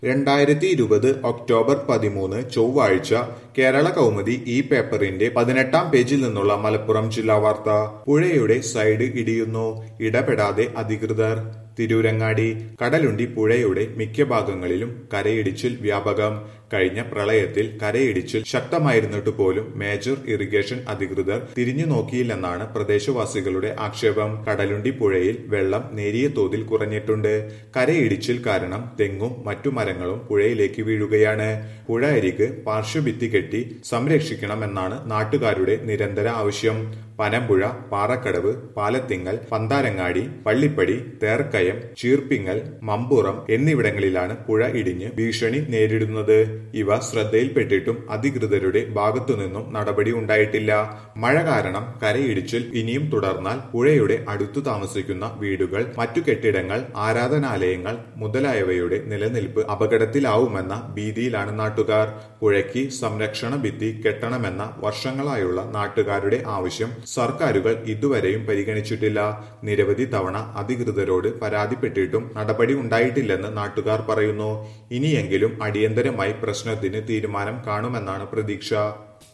രണ്ടായിരത്തി ഇരുപത് ഒക്ടോബർ പതിമൂന്ന് ചൊവ്വാഴ്ച കേരള കൗമുദി ഈ പേപ്പറിന്റെ പതിനെട്ടാം പേജിൽ നിന്നുള്ള മലപ്പുറം ജില്ലാ വാർത്ത പുഴയുടെ സൈഡ് ഇടിയുന്നു ഇടപെടാതെ അധികൃതർ തിരൂരങ്ങാടി കടലുണ്ടി പുഴയുടെ മിക്ക ഭാഗങ്ങളിലും കരയിടിച്ചിൽ വ്യാപകം കഴിഞ്ഞ പ്രളയത്തിൽ കരയിടിച്ചിൽ ശക്തമായിരുന്നിട്ട് പോലും മേജർ ഇറിഗേഷൻ അധികൃതർ തിരിഞ്ഞു നോക്കിയില്ലെന്നാണ് പ്രദേശവാസികളുടെ ആക്ഷേപം കടലുണ്ടി പുഴയിൽ വെള്ളം നേരിയ തോതിൽ കുറഞ്ഞിട്ടുണ്ട് കരയിടിച്ചിൽ കാരണം തെങ്ങും മറ്റു മരങ്ങളും പുഴയിലേക്ക് വീഴുകയാണ് പുഴ അരിക് പാർശ്വഭിത്തി കെട്ടി സംരക്ഷിക്കണമെന്നാണ് നാട്ടുകാരുടെ നിരന്തര ആവശ്യം പനമ്പുഴ പാറക്കടവ് പാലത്തിങ്ങൽ പന്താരങ്ങാടി പള്ളിപ്പടി തേർക്കയം ചീർപ്പിങ്ങൽ മമ്പുറം എന്നിവിടങ്ങളിലാണ് പുഴ ഇടിഞ്ഞ് ഭീഷണി നേരിടുന്നത് ഇവ ശ്രദ്ധയിൽപ്പെട്ടിട്ടും അധികൃതരുടെ ഭാഗത്തുനിന്നും നടപടി ഉണ്ടായിട്ടില്ല മഴ കാരണം കരയിടിച്ചിൽ ഇനിയും തുടർന്നാൽ പുഴയുടെ അടുത്തു താമസിക്കുന്ന വീടുകൾ മറ്റു കെട്ടിടങ്ങൾ ആരാധനാലയങ്ങൾ മുതലായവയുടെ നിലനിൽപ്പ് അപകടത്തിലാവുമെന്ന ഭീതിയിലാണ് നാട്ടുകാർ പുഴയ്ക്ക് സംരക്ഷണ ഭിത്തി കെട്ടണമെന്ന വർഷങ്ങളായുള്ള നാട്ടുകാരുടെ ആവശ്യം സർക്കാരുകൾ ഇതുവരെയും പരിഗണിച്ചിട്ടില്ല നിരവധി തവണ അധികൃതരോട് പരാതിപ്പെട്ടിട്ടും നടപടി ഉണ്ടായിട്ടില്ലെന്ന് നാട്ടുകാർ പറയുന്നു ഇനിയെങ്കിലും അടിയന്തരമായി പ്രശ്നത്തിന് തീരുമാനം കാണുമെന്നാണ് പ്രതീക്ഷ